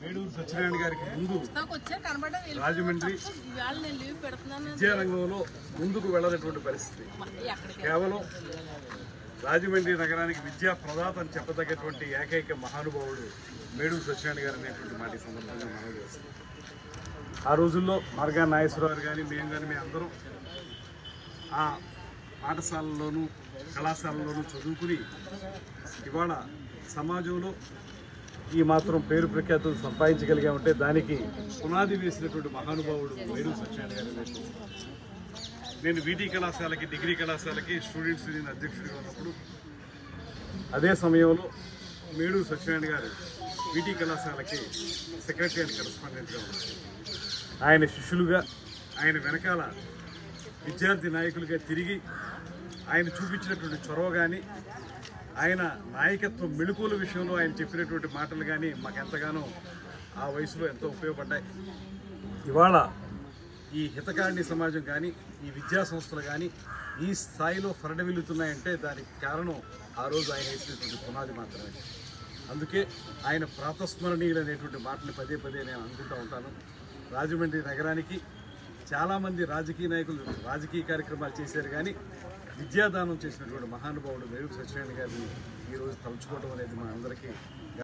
మేడూరు సత్యనారాయణ గారికి ముందు నాకు వచ్చే కనబడే రాజమండ్రి ఇవాళ నేను లీవ్ పెడుతున్నాను విద్యారంగంలో ముందుకు వెళ్ళనటువంటి పరిస్థితి ఎక్కడికి కేవలం రాజమండ్రి నగరానికి విద్యా ప్రదాత అని చెప్పదగ్గటువంటి ఏకైక మహానుభావుడు మేడూరు సత్యనారాయణ గారు అనేటువంటి మాట ఈ సందర్భంగా మనం చేస్తాం ఆ రోజుల్లో మార్గా నాగేశ్వరరావు కానీ మేము కానీ మేము అందరం ఆ పాఠశాలల్లోనూ కళాశాలల్లోనూ చదువుకుని ఇవాళ సమాజంలో ఈ మాత్రం పేరు ప్రఖ్యాతులు సంపాదించగలిగామంటే దానికి పునాది వేసినటువంటి మహానుభావుడు మేడూరు సత్యనారాయణ గారు అనేటువంటి నేను వీటీ కళాశాలకి డిగ్రీ కళాశాలకి స్టూడెంట్స్ నేను అధ్యక్షుడిగా ఉన్నప్పుడు అదే సమయంలో మేడూరు సత్యనారాయణ గారు వీటీ కళాశాలకి సెక్రటరీ అండ్ కరెస్పాండెంట్గా ఉన్నారు ఆయన శిష్యులుగా ఆయన వెనకాల విద్యార్థి నాయకులుగా తిరిగి ఆయన చూపించినటువంటి చొరవ కానీ ఆయన నాయకత్వం మెళుకుల విషయంలో ఆయన చెప్పినటువంటి మాటలు కానీ మాకు ఎంతగానో ఆ వయసులో ఎంతో ఉపయోగపడ్డాయి ఇవాళ ఈ హితకారిణి సమాజం కానీ ఈ విద్యా సంస్థలు కానీ ఈ స్థాయిలో ఫరడవిల్లుతున్నాయంటే దానికి కారణం ఆ రోజు ఆయన వేసినటువంటి పునాది మాత్రమే అందుకే ఆయన ప్రాతస్మరణీయులు అనేటువంటి మాటని పదే పదే నేను అనుకుంటూ ఉంటాను రాజమండ్రి నగరానికి చాలామంది రాజకీయ నాయకులు రాజకీయ కార్యక్రమాలు చేశారు కానీ విద్యాదానం చేసినటువంటి మహానుభావుడు మేరు సత్యనారాయణ గారిని ఈరోజు తలుచుకోవడం అనేది మా అందరికీ